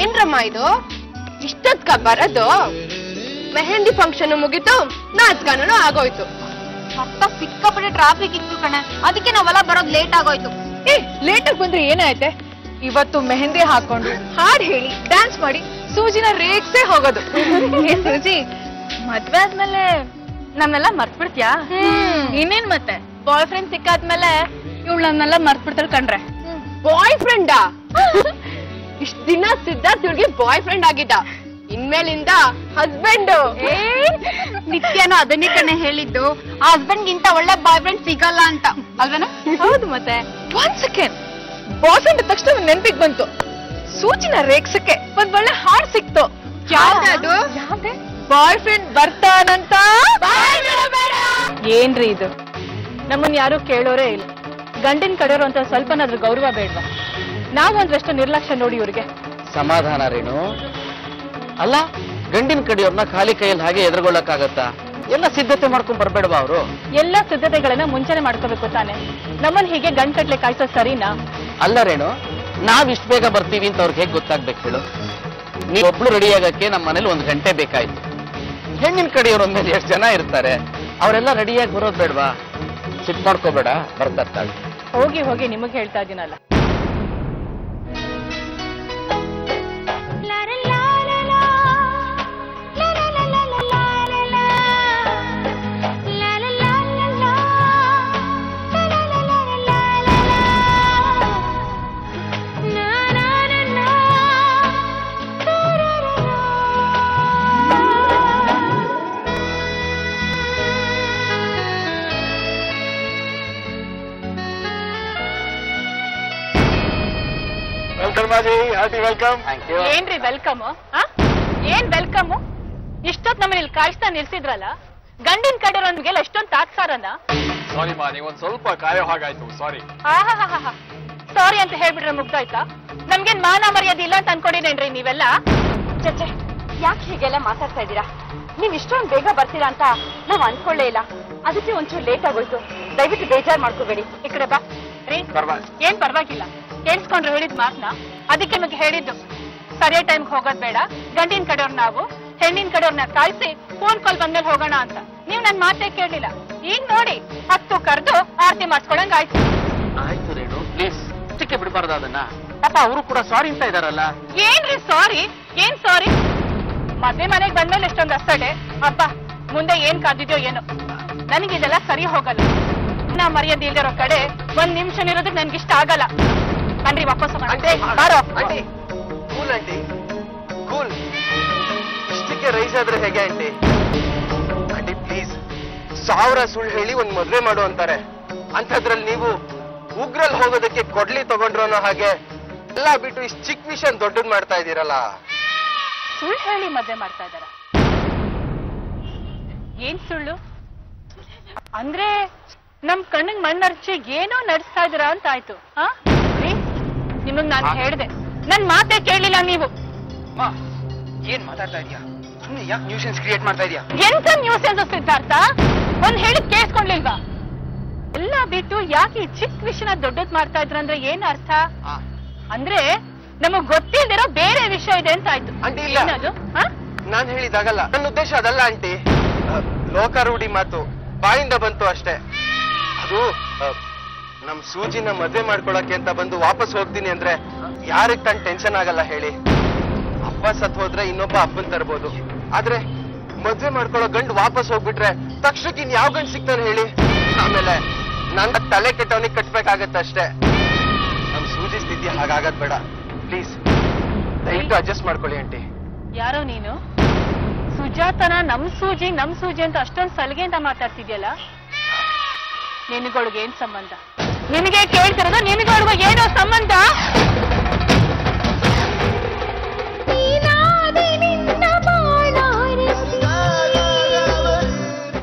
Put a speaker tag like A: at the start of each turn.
A: ಏನ್ರಮ್ಮ ಇದು ಇಷ್ಟೊತ್ಕ ಬರೋದು ಮೆಹಂದಿ ಫಂಕ್ಷನ್ ಮುಗೀತು ನಾಚ್ಕನೂ ಆಗೋಯ್ತು
B: ಅಪ್ಪ ಸಿಕ್ಕಾಪಟ್ಟೆ ಟ್ರಾಫಿಕ್ ಇತ್ತು ಕಣೆ ಅದಕ್ಕೆ ನಾವೆಲ್ಲ ಬರೋದ್ ಲೇಟ್ ಆಗೋಯ್ತು
C: ಏ ಲೇಟ್ ಆಗಿ ಬಂದ್ರೆ ಏನಾಯ್ತೆ ಇವತ್ತು ಮೆಹಂದಿ ಹಾಕೊಂಡು ಹಾಡ್ ಹೇಳಿ ಡ್ಯಾನ್ಸ್ ಮಾಡಿ ಸೂಜಿನ ರೇಗ್ಸೇ ಹೋಗೋದು ಏ ಸೂಜಿ ಮದ್ವೆ ಆದ್ಮೇಲೆ ನಮ್ನೆಲ್ಲ ಮರ್ತ್ ಬಿಡ್ತ್ಯಾ ಇನ್ನೇನ್ ಮತ್ತೆ ಬಾಯ್ ಫ್ರೆಂಡ್ ಸಿಕ್ಕಾದ್ಮೇಲೆ ಇವಳು ನನ್ನೆಲ್ಲ ಮರ್ತ್ ಬಿಡ್ತಾಳೆ ಕಣ್ರೆ
A: ಬಾಯ್ ಫ್ರೆಂಡಾ ಇಷ್ಟ ದಿನ ಸಿದ್ಧಾರ್ಥ್ ಇವ್ರಿಗೆ ಬಾಯ್ ಫ್ರೆಂಡ್ ಆಗಿದ್ದ ಇನ್ಮೇಲಿಂದ ಹಸ್ಬೆಂಡ್
B: ಏ ನಿತ್ಯನೂ ಅದನ್ನೇ ಕಣೆ ಹೇಳಿದ್ದು ಆ ಹಸ್ಬೆಂಡ್ ಗಿಂತ ಒಳ್ಳೆ ಬಾಯ್ ಫ್ರೆಂಡ್ ಸಿಗಲ್ಲ ಅಂತ ಅಲ್ವೇನ
C: ಹೌದು ಮತ್ತೆ ಒಂದ್ ಸೆಕೆಂಡ್ ಬಾಯ್ ಫ್ರೆಂಡ್ ತಕ್ಷಣ ನೆನ್ಪಿಗ್ ಬಂತು ಸೂಚಿನ ರೇಗ್ಸಕ್ಕೆ ಒಂದ್ ಒಳ್ಳೆ ಹಾಡ್ ಸಿಕ್ತು
A: ಯಾವ್ದದು?
C: ಬಾಯ್ ಫ್ರೆಂಡ್ ಬರ್ತಾನಂತ ಏನ್ರಿ ಇದು ನಮ್ಮನ್ ಯಾರು ಕೇಳೋರೇ ಇಲ್ಲ ಗಂಡಿನ ಕಡೆಯವರು ಅಂತ ಸ್ವಲ್ಪನಾದ್ರೂ ಗೌರವ ಬೇಡ್ವಾ ನಾವು ಒಂದ್ರಷ್ಟು ನಿರ್ಲಕ್ಷ್ಯ ನೋಡಿ ಇವ್ರಿಗೆ
D: ಸಮಾಧಾನ ರೇಣು ಅಲ್ಲ ಗಂಡಿನ ಕಡೆಯವ್ರನ್ನ ಖಾಲಿ ಕೈಯಲ್ಲಿ ಹಾಗೆ ಎದುರುಗೊಳ್ಳಕ್ಕಾಗತ್ತಾ ಎಲ್ಲ ಸಿದ್ಧತೆ ಮಾಡ್ಕೊಂಡ್ ಬರ್ಬೇಡವಾ ಅವರು
C: ಎಲ್ಲ ಸಿದ್ಧತೆಗಳನ್ನ ಮುಂಚೆನೆ ಮಾಡ್ಕೋಬೇಕು ತಾನೆ ನಮ್ಮನ್ ಹೀಗೆ ಗಂಡ್ ಕಟ್ಲೆ ಕಾಯ್ಸೋದ್ ಸರಿನಾ
D: ಅಲ್ಲ ರೇಣು ನಾವ್ ಇಷ್ಟ ಬೇಗ ಬರ್ತೀವಿ ಅಂತ ಅವ್ರಿಗೆ ಹೇಗೆ ಗೊತ್ತಾಗ್ಬೇಕು ಹೇಳು ನೀವ್ ಒಬ್ಳು ರೆಡಿ ಆಗಕ್ಕೆ ನಮ್ಮ ಮನೇಲಿ ಒಂದ್ ಗಂಟೆ ಬೇಕಾಯ್ತು ಹೆಣ್ಣಿನ ಕಡೆಯವ್ರ ಮೇಲೆ ಎಷ್ಟು ಜನ ಇರ್ತಾರೆ ಅವರೆಲ್ಲ ರೆಡಿಯಾಗಿ ಬರೋದ್ ಬೇಡವಾ ಸಿಟ್ ಮಾಡ್ಕೋಬೇಡ ಬರ್ತಾ ಇರ್ತಾಳೆ
C: ಹೋಗಿ ಹೋಗಿ ನಿಮಗ್ ಹೇಳ್ತಾ ಇದೀನಲ್ಲ
E: ವೆಲ್ಕಮ್ ಮಾಜಿ ಹಾರ್ಟಿ ವೆಲ್ಕಮ್
D: ಥ್ಯಾಂಕ್ ಯು
C: ಏನ್ರಿ ವೆಲ್ಕಮ್ ಏನ್ ವೆಲ್ಕಮ್ ಇಷ್ಟೊತ್ ನಮ್ಮನ್ನ ಇಲ್ಲಿ ಕಾಯಿಸ್ತಾ ನಿಲ್ಸಿದ್ರಲ್ಲ ಗಂಡಿನ ಕಡೆಯವ್ರೊಂದಿಗೆಲ್ಲ ಎಷ್ಟೊಂದ್ ತಾತ್ಸಾರನ
E: ಸಾರಿ ಮಾ ನೀವೊಂದ್ ಸ್ವಲ್ಪ ಕಾಯೋ ಹಾಗಾಯ್ತು ಸಾರಿ
C: ಸಾರಿ ಅಂತ ಹೇಳ್ಬಿಟ್ರೆ ಮುಗ್ದಾಯ್ತಾ ನಮ್ಗೇನ್ ಮಾನ ಮರ್ಯಾದೆ ಇಲ್ಲ ಅಂತ ಅನ್ಕೊಂಡಿನೇನ್ರಿ ನೀವೆಲ್ಲ
F: ಚಚ್ಚೆ ಯಾಕೆ ಹೀಗೆಲ್ಲ ಮಾತಾಡ್ತಾ ಇದ್ದೀರಾ ನೀವ್ ಇಷ್ಟೊಂದು ಬೇಗ ಬರ್ತೀರಾ ಅಂತ ನಾವ್ ಅನ್ಕೊಳ್ಳೇ ಇಲ್ಲ ಅದಕ್ಕೆ ಒಂಚೂರು ಲೇಟ್ ಆಗೋಯ್ತು ದಯವಿಟ್ಟು ಬೇಜಾರ್ ಮಾಡ್ಕೋಬೇಡಿ
C: ಈ ಕಡೆ ಬಾ ರೀ
E: ಪರವಾಗಿಲ್ಲ
C: ಏನ್ ಪರವಾಗಿಲ್ಲ ಕೇಳಿಸ್ಕೊಂಡ್ರೆ ಹೇಳಿದ್ ಮಾತ್ನ ಅದಕ್ಕೆ ನಿಮಗೆ ಹೇಳಿದ್ದು ಸರಿಯಾದ ಟೈಮ್ಗೆ ಹೋಗೋದ್ ಬೇಡ ಗಂಡಿನ ಕಡೆಯವ್ರ ನಾವು ಹೆಣ್ಣಿನ ಕಡೆಯವ್ರನ್ನ ಕಾಯಿಸಿ ಫೋನ್ ಕಾಲ್ ಬಂದ್ಮೇಲೆ ಹೋಗೋಣ ಅಂತ ನೀವ್ ನನ್ ಮಾತೇ ಕೇಳಲಿಲ್ಲ ಈಗ ನೋಡಿ ಹತ್ತು ಕರೆದು ಆರತಿ ಮಾಡ್ಸ್ಕೊಳಂಗ್ ಆಯ್ತು
D: ಆಯ್ತು ರೇಣು ಪ್ಲೀಸ್ ಅಷ್ಟಕ್ಕೆ ಬಿಡಬಾರ್ದು ಅದನ್ನ ಪಾಪ ಅವರು ಕೂಡ ಸಾರಿ ಅಂತ ಇದಾರಲ್ಲ
C: ಏನ್ರಿ ಸಾರಿ ಏನ್ ಸಾರಿ ಮದ್ವೆ ಮನೆಗ್ ಬಂದ್ಮೇಲೆ ಎಷ್ಟೊಂದು ಅಸ್ತಡೆ ಅಪ್ಪ ಮುಂದೆ ಏನ್ ಕಾದಿದ್ಯೋ ಏನೋ ನನಗೆ ಇದೆಲ್ಲ ಸರಿ ಹೋಗಲ್ಲ ನಾ ಮರ್ಯಾದೆ ಇಲ್ದಿರೋ ಕಡೆ ಒಂದ್ ನಿಮಿಷ ಇರೋದಕ್ಕೆ ನನ್ಗೆ ಇಷ್ಟ ಆಗಲ್ಲ ಬನ್ರಿ ವಾಪಸ್ ಹೋಗೋಣ. ಬಾರೋ
E: ಕೂಲ್ ಆಂಟಿ ಕೂಲ್ ಇಷ್ಟಕ್ಕೆ ರೈಸ್ ಆದ್ರೆ ಹೇಗೆ ಆಂಟಿ ಆಂಟಿ ಪ್ಲೀಸ್ ಸಾವಿರ ಸುಳ್ಳು ಹೇಳಿ ಒಂದ್ ಮದ್ವೆ ಮಾಡು ಅಂತಾರೆ ಅಂಥದ್ರಲ್ಲಿ ನೀವು ಉಗ್ರಲ್ಲಿ ಹೋಗೋದಕ್ಕೆ ಕೊಡ್ಲಿ ತಗೊಂಡ್ರು ಅನ್ನೋ ಹಾಗೆ ಎಲ್ಲ ಬಿಟ್ಟು ಇಷ್ಟು ಚಿಕ್ಕ ವಿಷಯ ದೊಡ್ಡದ್ ಮಾಡ್ತಾ ಇದ್ದೀರಲ್ಲ
C: ಸುಳ್ಳು ಹೇಳಿ ಮದ್ವೆ ಮಾಡ್ತಾ ಇದಾರ ಏನ್ ಸುಳ್ಳು ಅಂದ್ರೆ ನಮ್ ಕಣ್ಣಿಗ್ ಮಣ್ಣರ್ಚಿ ಏನೋ ನಡೆಸ್ತಾ ಇದ್ದೀರಾ ಅಂತ ಆಯ್ತು ಹಾ ರೀ ನಿಮಗ್ ನಾನು ಹೇಳ್ದೆ ನನ್ ಮಾತೇ ಕೇಳಲಿಲ್ಲ ನೀವು
E: ಏನ್ ಮಾತಾಡ್ತಾ ಇದೀಯಾ ಸುಮ್ಮನೆ ಯಾಕೆ ನ್ಯೂಸೆನ್ಸ್ ಕ್ರಿಯೇಟ್ ಮಾಡ್ತಾ ಇದೀಯಾ
C: ಎಂತ ನ್ಯೂಸ್ ಎಂದು ಸಿದ್ಧಾರ್ಥ ಒಂದ್ ಹೇಳಿದ್ ಕೇಳಿಸ್ಕೊಂಡ್ಲಿಲ್ವಾ ಎಲ್ಲ ಬಿಟ್ಟು ಯಾಕೆ ಈ ಚಿಕ್ಕ ವಿಷಯನ ದೊಡ್ಡದ್ ಮಾಡ್ತಾ ಇದ್ರ ಅಂದ್ರೆ ಏನ್ ಅರ್ಥ ಅಂದ್ರೆ ನಮಗ್ ಗೊತ್ತಿಲ್ದಿರೋ ಬೇರೆ ವಿಷಯ ಇದೆ ಅಂತ ಆಯ್ತು
E: ಆಂಟಿ ಇಲ್ಲ
C: ಏನದು ಹಾ
E: ನಾನ್ ಹೇಳಿದಾಗಲ್ಲ ನನ್ನ ಉದ್ದೇಶ ಅದಲ್ಲ ಆಂಟಿ ಆ, ಲೋಕಾರೂಢಿ ಮಾತು ಬಾಯಿಂದ ಬಂತು ಅಷ್ಟೇ ಅದು ಆ, ನಮ್ ಸೂಜಿನ ಮದ್ವೆ ಮಾಡ್ಕೊಳಕ್ಕೆ ಅಂತ ಬಂದು ವಾಪಸ್ ಹೋಗ್ತೀನಿ ಅಂದ್ರೆ ಯಾರಿಗ್ ತನ್ ಟೆನ್ಷನ್ ಆಗಲ್ಲ ಹೇಳಿ ಅಪ್ಪ ಸತ್ ಹೋದ್ರೆ ಇನ್ನೊಬ್ಬ ಅಪ್ಪನ್ ತರ್ಬೋದು ಆದ್ರೆ ಮದ್ವೆ ಮಾಡ್ಕೊಳ್ಳೋ ಗಂಡು ವಾಪಸ್ ಹೋಗ್ಬಿಟ್ರೆ ತಕ್ಷಣಕ್ಕೆ ಇನ್ ಯಾವ ಗಂಡು ಸಿಗ್ತಾನೆ ಹೇಳಿ ಆಮೇಲೆ ನನ್ನ ತಲೆ ಕೆಟ್ಟವನಿಗೆ ಕಟ್ಬೇಕಾಗತ್ತೆ ಅಷ್ಟೇ ನಮ್ ಸೂಜಿ ಸ್ಥಿತಿ ಹಾಗಾಗದ್ ಬೇಡ ಪ್ಲೀಸ್ ದಯವಿಟ್ಟು ಅಡ್ಜಸ್ಟ್ ಮಾಡ್ಕೊಳ್ಳಿ ಆಂಟಿ
C: ಯಾರೋ ನೀನು ಸುಜಾತನ ನಮ್ ಸೂಜಿ ನಮ್ ಸೂಜಿ ಅಂತ ಅಷ್ಟೊಂದ್ ಸಲಿಗೆಯಿಂದ ಮಾತಾಡ್ತಿದ್ಯಲ್ಲ ನಿನಗೊಳಗೆ ಏನ್ ಸಂಬಂಧ ನಿನಗೆ ಕೇಳ್ತಿರೋದು ನಿನಗೊಳಗ ಏನೋ ಸಂಬಂಧ